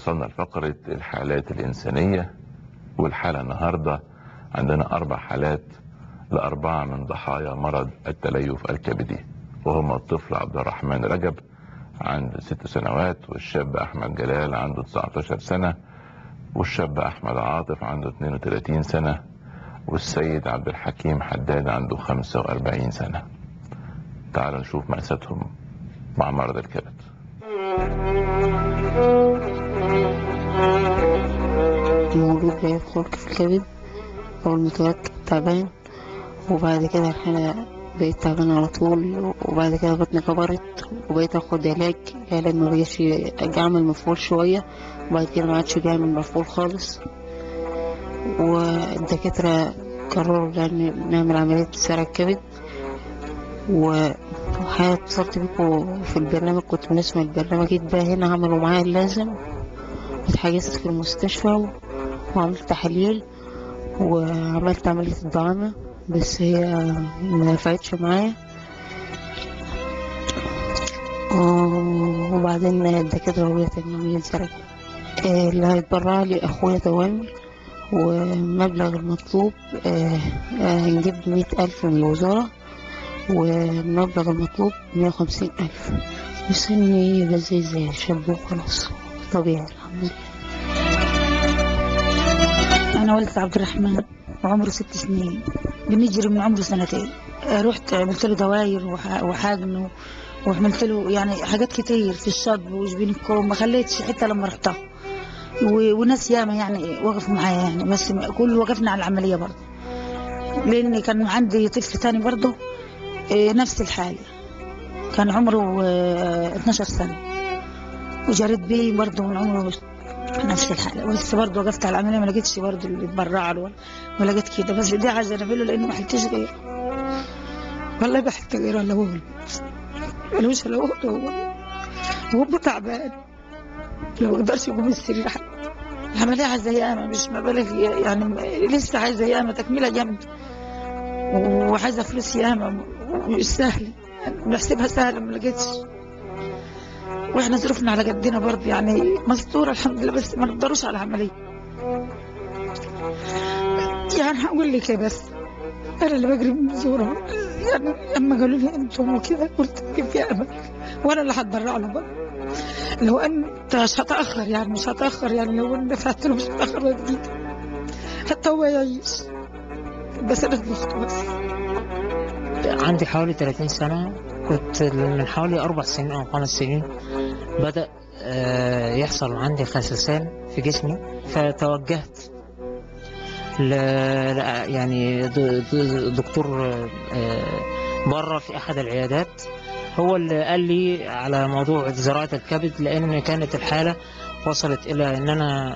وصلنا لفقرة الحالات الإنسانية والحالة النهاردة عندنا أربع حالات لأربعة من ضحايا مرض التليف الكبدي وهما الطفل عبد الرحمن رجب عنده ست سنوات والشاب أحمد جلال عنده 19 سنة والشاب أحمد عاطف عنده 32 سنة والسيد عبد الحكيم حداد عنده 45 سنة تعالوا نشوف مأساتهم مع مرض الكبد المولود بيدخل في الكبد أو المتوكل تعبان وبعد كده الحالة بقيت تعبان على طول وبعد كده بطني كبرت وبقيت اخد علاج علاج ما بقاش يعمل مفعول شوية وبعد كده ما عادش بيعمل مفعول خالص والدكاترة قرروا يعني نعمل عملية زرع الكبد وحقيقة اتصلت بيكم في البرنامج كنت بنسمع البرنامج جيت بقى هنا عملوا معايا اللازم اتحجزت في المستشفى وعملت تحاليل وعملت عملية الدعامة بس هي ما نفعتش معايا وبعدين الدكاترة وهي تاني عملية زرع اللي هيتبرع لي أخويا دوامي ومبلغ المطلوب هنجيب مية ألف من الوزارة والمبلغ المطلوب مية وخمسين ألف بس إني بزي زي شاب وخلاص طبيعي الحمد لله أنا ولدت عبد الرحمن وعمره ست سنين بنجري من عمره سنتين رحت عملت له دواير وحاجن وعملت له يعني حاجات كتير في الشاب وجبين الكوم ما خليتش حتى لما رحتها وناس ياما يعني وقفوا معايا يعني بس كل وقفنا على العملية برضه لأن كان عندي طفل تاني برضه نفس الحالة كان عمره 12 سنة وجريت بيه برضه من عمره نفس الحالة بس برضه وقفت على العملية ما لقيتش برضه اللي يتبرع له ما لقيت كده بس دي عايزة أعمله لأنه ما حلتش غيره والله بحت غيره إلا هو ملوش إلا هو هو وهو تعبان لو قدرش يقوم السرير العملية عايزة ياما مش مبالغ يعني لسه عايزة ياما تكملة جنب وعايزة فلوس ياما مش سهلة بحسبها سهلة ما لقيتش واحنا ظروفنا على قدنا برضه يعني مستورة الحمد لله بس ما نقدروش على العملية يعني هقول لك بس انا اللي بجري من زورهم يعني لما قالوا لي انتم وكده قلت كيف يا امل وانا اللي هتبرع له بقى لو انت مش هتاخر يعني مش هتاخر يعني لو انا دفعت له مش هتاخر جديد حتى هو يعيش بس انا اخته بس عندي حوالي 30 سنة كنت من حوالي أربع سنين أو خمس سنين بدأ يحصل عندي خسسان في جسمي فتوجهت ل يعني دكتور بره في أحد العيادات هو اللي قال لي على موضوع زراعة الكبد لأن كانت الحالة وصلت إلى أن أنا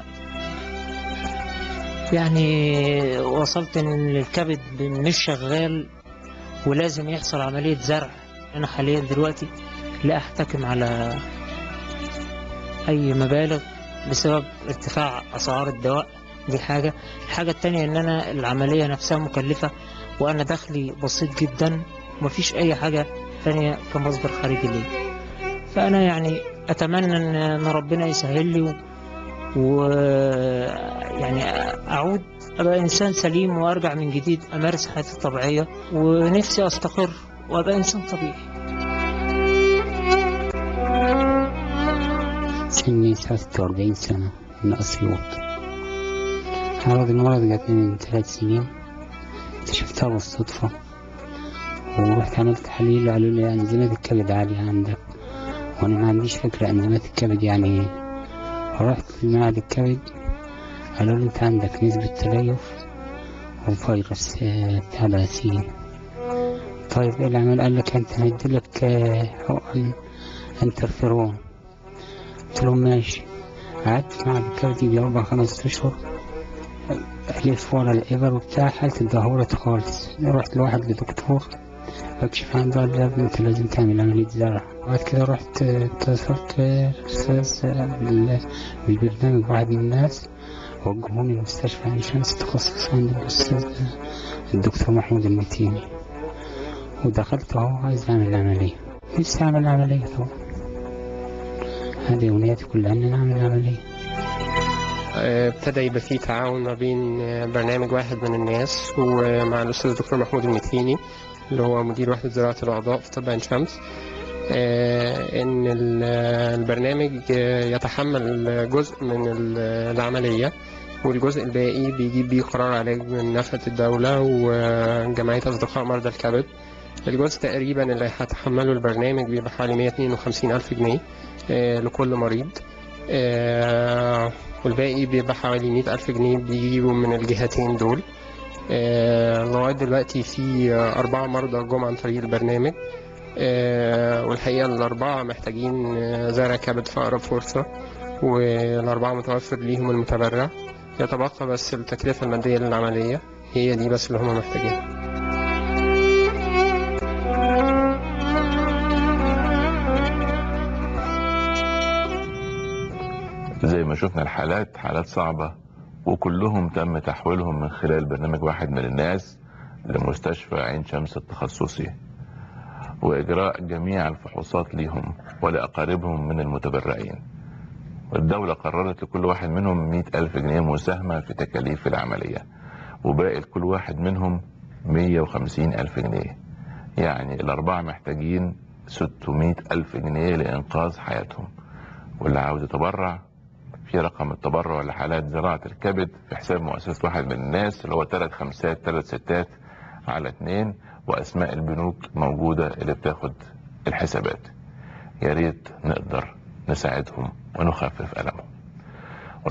يعني وصلت إن الكبد مش شغال ولازم يحصل عملية زرع أنا حاليا دلوقتي لا أحتكم على أي مبالغ بسبب ارتفاع أسعار الدواء دي حاجة الحاجة التانية إن أنا العملية نفسها مكلفة وأنا دخلي بسيط جدا ومفيش أي حاجة تانية كمصدر خارجي لي فأنا يعني أتمنى إن ربنا يسهل لي ويعني أعود أبقى إنسان سليم وأرجع من جديد أمارس حياتي الطبيعية ونفسي أستقر وأبقى إنسان طبيعي سني 46 سنة من أسيوط هذا المرض جاتني من ثلاث سنين اكتشفتها بالصدفة ورحت عملت تحاليل قالوا لي أنزيمات الكبد عالية عندك وأنا ما عنديش فكرة أنزيمات الكبد يعني إيه رحت لمعهد الكبد قالوا لي أنت عندك نسبة تليف وفيروس بتاع الغسيل طيب إيه العمل قال لك أنت هيديلك حقن انترفيرون قلت لهم ماشي قعدت في معهد الكبد يجي أربع خمس أشهر ألف ورا الإبر وبتاع حالتي اتدهورت خالص رحت لواحد لدكتور بكشف عنده قال لي يا ابني أنت لازم تعمل عملية زرع بعد كده رحت اتصلت بأستاذ بالبرنامج واحد من الناس وجهوني المستشفى عين شمس تخصص عند الأستاذ الدكتور محمود المتيني ودخلت أهو عايز أعمل العملية نفسي أعمل العملية طبعا هذه أمنياتي كلها إن أنا أعمل العملية آه، ابتدى يبقى فيه تعاون ما بين آه، برنامج واحد من الناس ومع الأستاذ الدكتور محمود المتيني اللي هو مدير وحدة زراعة الأعضاء في طب عين شمس آه، إن ال- البرنامج آه، يتحمل جزء من ال- العملية والجزء الباقي بيجيب بيه قرار علاج من نفقة الدولة وجمعية أصدقاء مرضى الكبد الجزء تقريبا اللي هيتحمله البرنامج بيبقى حوالي 152 ألف جنيه آه، لكل مريض آه، والباقي بيبقى حوالي 100 ألف جنيه بيجيبوا من الجهتين دول آه، لغاية دلوقتي في آه، أربعة مرضى جم عن طريق البرنامج آه، والحقيقة الأربعة محتاجين آه، زرع كبد في أقرب فرصة والأربعة متوفر ليهم المتبرع يتبقى بس التكلفة المادية للعملية هي دي بس اللي هم محتاجينها زي ما شفنا الحالات حالات صعبة وكلهم تم تحويلهم من خلال برنامج واحد من الناس لمستشفى عين شمس التخصصي وإجراء جميع الفحوصات ليهم ولأقاربهم من المتبرعين والدولة قررت لكل واحد منهم مئة ألف جنيه مساهمة في تكاليف العملية وباقي لكل واحد منهم مية وخمسين ألف جنيه يعني الأربعة محتاجين ستمائة ألف جنيه لإنقاذ حياتهم واللي عاوز يتبرع في رقم التبرع لحالات زراعة الكبد في حساب مؤسسة واحد من الناس اللي هو ثلاث خمسات ثلاث ستات على اتنين وأسماء البنوك موجودة اللي بتاخد الحسابات يا ريت نقدر نساعدهم ونخفف ألمهم